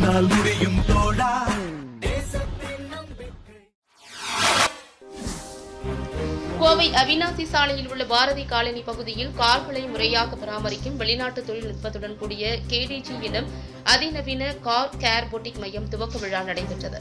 உன்னால் முடியும் தோழா கோவை அவினாசி சாலையில் உள்ள பாரதி காலனி பகுதியில் கார்களை முறையாக பராமரிக்கும் வெளிநாட்டு தொழில்நுட்பத்துடன் கூடிய கேடிஜி எனும் அதிநவீன கார் கேர் பொட்டிக் மையம் துவக்க விழா நடைபெற்றது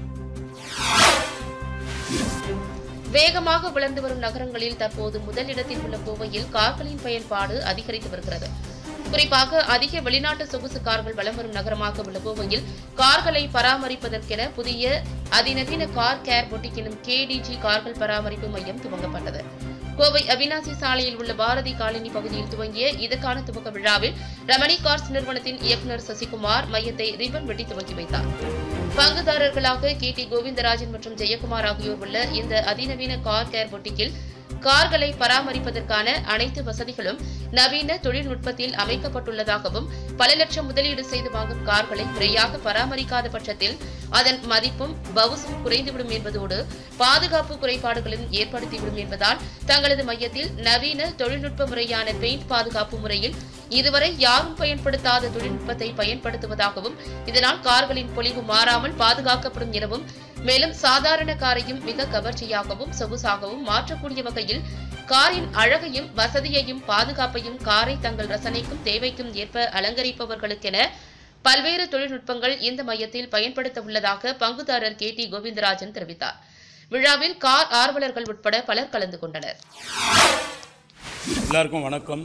வேகமாக வளர்ந்து வரும் நகரங்களில் தற்போது முதலிடத்தில் உள்ள கோவையில் கார்களின் பயன்பாடு அதிகரித்து வருகிறது குறிப்பாக அதிக வெளிநாட்டு சொகுசு கார்கள் வலம் வரும் நகரமாக உள்ள கோவையில் கார்களை பராமரிப்பதற்கென புதிய அதிநவீன கார் கேர் பொட்டிக் எனும் கேடிஜி கார்கள் பராமரிப்பு மையம் துவங்கப்பட்டது கோவை அவினாசி சாலையில் உள்ள பாரதி காலனி பகுதியில் துவங்கிய இதற்கான துவக்க விழாவில் ரமணி கார்ஸ் நிறுவனத்தின் இயக்குநர் சசிகுமார் மையத்தை ரிப்பன் வெட்டி துவக்கி வைத்தார் பங்குதாரர்களாக கே டி கோவிந்தராஜன் மற்றும் ஜெயக்குமார் ஆகியோர் உள்ள இந்த அதிநவீன கார் கேர் பொட்டிக்கில் கார்களை பராமரிப்பதற்கான அனைத்து வசதிகளும் நவீன தொழில்நுட்பத்தில் அமைக்கப்பட்டுள்ளதாகவும் பல லட்சம் முதலீடு செய்து வாங்கும் கார்களை முறையாக பராமரிக்காத பட்சத்தில் அதன் மதிப்பும் பவுசும் குறைந்துவிடும் என்பதோடு பாதுகாப்பு குறைபாடுகளும் ஏற்படுத்திவிடும் என்பதால் தங்களது மையத்தில் நவீன தொழில்நுட்ப முறையான பெயிண்ட் பாதுகாப்பு முறையில் இதுவரை யாரும் பயன்படுத்தாத தொழில்நுட்பத்தை பயன்படுத்துவதாகவும் இதனால் கார்களின் பொலிவு மாறாமல் பாதுகாக்கப்படும் எனவும் மேலும் சாதாரண காரையும் மிக கவர்ச்சியாகவும் சொகுசாகவும் மாற்றக்கூடிய வகையில் காரின் அழகையும் வசதியையும் பாதுகாப்பையும் காரை தங்கள் ரசனைக்கும் தேவைக்கும் ஏற்ப அலங்கரிப்பவர்களுக்கென பல்வேறு தொழில்நுட்பங்கள் இந்த மையத்தில் பயன்படுத்த உள்ளதாக பங்குதாரர் கே டி கோவிந்தராஜன் தெரிவித்தார் விழாவில் கார் ஆர்வலர்கள் உட்பட பலர் கலந்து கொண்டனர் எல்லாருக்கும் வணக்கம்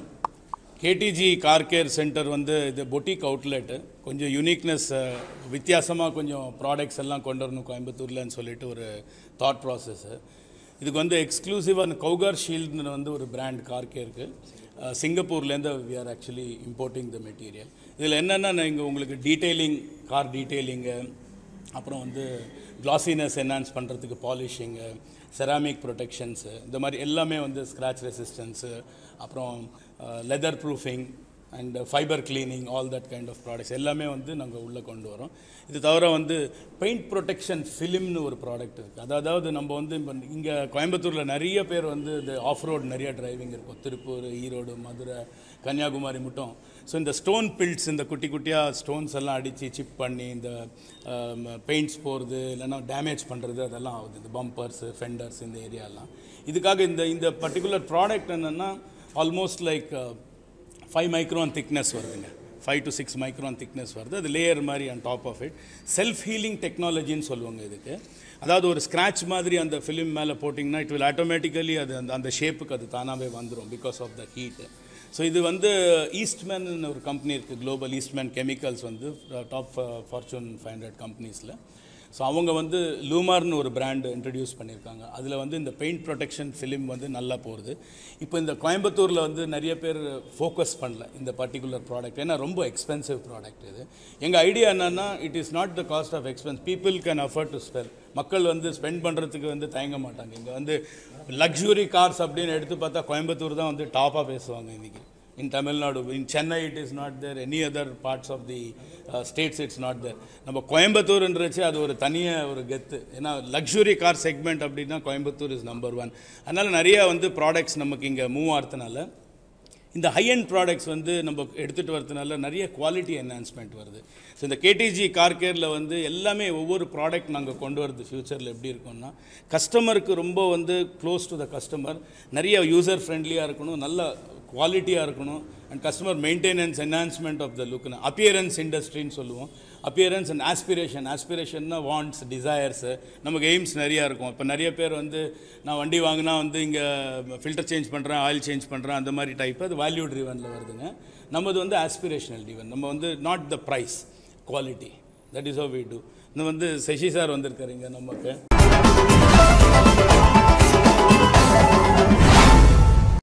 கேடிஜி கார் கேர் சென்டர் வந்து இது பொட்டிக் அவுட்லெட்டு கொஞ்சம் யூனிக்னஸ் வித்தியாசமாக கொஞ்சம் ப்ராடக்ட்ஸ் எல்லாம் கொண்டு வரணும் கோயம்புத்தூர்லன்னு சொல்லிட்டு ஒரு தாட் ப்ராசஸ்ஸு இதுக்கு வந்து எக்ஸ்க்ளூசிவாக கௌகார் ஷீல்டுன்னு வந்து ஒரு பிராண்ட் கார் கேருக்கு சிங்கப்பூர்லேருந்து we are actually importing the material இதில் என்னென்னா இங்கே உங்களுக்கு டீட்டெயிலிங் கார் டீட்டெயிலிங்கு அப்புறம் வந்து கிளாசினஸ் என்ஹான்ஸ் பண்ணுறதுக்கு பாலிஷிங்கு செராமிக் ப்ரொடெக்ஷன்ஸு இந்த மாதிரி எல்லாமே வந்து ஸ்க்ராட்ச் ரெசிஸ்டன்ஸு அப்புறம் leather proofing and fibre cleaning all that kind of products எல்லாமே வந்து நாங்கள் உள்ளே கொண்டு வரோம் இது தவிர வந்து பெயிண்ட் ப்ரொடெக்ஷன் ஃபிலிம்னு ஒரு ப்ராடக்ட் இருக்குது அது அதாவது நம்ம வந்து இப்போ இங்கே கோயம்புத்தூரில் நிறைய பேர் வந்து இந்த ஆஃப் ரோட் நிறைய டிரைவிங் இருக்கும் திருப்பூர் ஈரோடு மதுரை கன்னியாகுமரி மட்டும் ஸோ இந்த ஸ்டோன் பில்ட்ஸ் இந்த குட்டி குட்டியாக ஸ்டோன்ஸ் எல்லாம் அடித்து சிப் பண்ணி இந்த பெயிண்ட்ஸ் போகிறது இல்லைன்னா டேமேஜ் பண்ணுறது அதெல்லாம் ஆகுது இந்த பம்பர்ஸு ஃபெண்டர்ஸ் இந்த ஏரியாலாம் இதுக்காக இந்த இந்த பர்டிகுலர் ப்ராடக்ட் என்னென்னா almost like five micron thickness வருதுங்க five to six micron thickness வருது அது லேயர் மாதிரி on top of it self healing டெக்னாலஜின்னு சொல்லுவாங்க இதுக்கு அதாவது ஒரு ஸ்க்ராட்ச் மாதிரி அந்த ஃபிலிம் மேலே போட்டிங்கன்னா இட் வில் ஆட்டோமேட்டிக்கலி அது அந்த அந்த ஷேப்புக்கு அது தானாகவே வந்துடும் because of the heat so இது வந்து ஈஸ்ட்மேன் ஒரு கம்பெனி இருக்குது குளோபல் ஈஸ்ட்மேன் கெமிக்கல்ஸ் வந்து டாப் ஃபார்ச்சூன் ஃபைவ் ஹண்ட்ரட் கம்பெனிஸில் ஸோ அவங்க வந்து லூமார்னு ஒரு பிராண்டு இன்ட்ரடியூஸ் பண்ணியிருக்காங்க அதில் வந்து இந்த பெயிண்ட் ப்ரொடெக்ஷன் ஃபிலிம் வந்து நல்லா போகுது இப்போ இந்த கோயம்புத்தூரில் வந்து நிறைய பேர் ஃபோக்கஸ் பண்ணல இந்த பர்டிகுலர் ப்ராடக்ட் ஏன்னா ரொம்ப எக்ஸ்பென்சிவ் ப்ராடக்ட் இது எங்கள் ஐடியா என்னென்னா it is not the cost of expense people can afford to spend மக்கள் வந்து ஸ்பெண்ட் பண்ணுறதுக்கு வந்து தயங்க மாட்டாங்க இங்கே வந்து லக்ஸுரி கார்ஸ் அப்படின்னு எடுத்து பார்த்தா கோயம்புத்தூர் தான் வந்து டாப்பாக பேசுவாங்க இன்றைக்கி in Tamil Nadu. In Chennai, it is not there. Any other parts of the uh, states, it's not there. நம்ம கோயம்புத்தூர்ன்றச்சு அது ஒரு தனியாக ஒரு கெத்து ஏன்னா லக்ஸுரி கார் செக்மெண்ட் அப்படின்னா கோயம்புத்தூர் இஸ் நம்பர் ஒன் அதனால் நிறைய வந்து ப்ராடக்ட்ஸ் நமக்கு இங்கே மூவ் ஆகிறதுனால இந்த ஹை அண்ட் ப்ராடக்ட்ஸ் வந்து நம்ம எடுத்துகிட்டு வரதுனால நிறைய குவாலிட்டி என்ஹான்ஸ்மெண்ட் வருது ஸோ இந்த கேடிஜி கார் கேரில் வந்து எல்லாமே ஒவ்வொரு ப்ராடக்ட் நாங்கள் கொண்டு வரது ஃப்யூச்சரில் எப்படி இருக்கும்னா கஸ்டமருக்கு ரொம்ப வந்து க்ளோஸ் டு த கஸ்டமர் நிறைய யூசர் ஃப்ரெண்ட்லியாக இருக்கணும் நல்ல குவாலிட்டியாக இருக்கணும் and customer maintenance enhancement of the லுக்னு அப்பியரன்ஸ் இண்டஸ்ட்ரின்னு சொல்லுவோம் அப்பியரன்ஸ் அண்ட் ஆஸ்பிரேஷன் ஆஸ்பிரேஷன்னா வாண்ட்ஸ் டிசையர்ஸு நமக்கு எய்ம்ஸ் நிறையா இருக்கும் இப்போ நிறைய பேர் வந்து நான் வண்டி வாங்கினா வந்து இங்கே ஃபில்டர் சேஞ்ச் பண்ணுறேன் ஆயில் சேஞ்ச் பண்ணுறேன் அந்த மாதிரி டைப் அது வேல்யூ ட்ரிவனில் வருதுங்க நம்மது வந்து ஆஸ்பிரேஷனல் ட்ரிவன் நம்ம வந்து not the price quality that is how we do இன்னும் வந்து சசி சார் வந்திருக்காரு இங்கே நமக்கு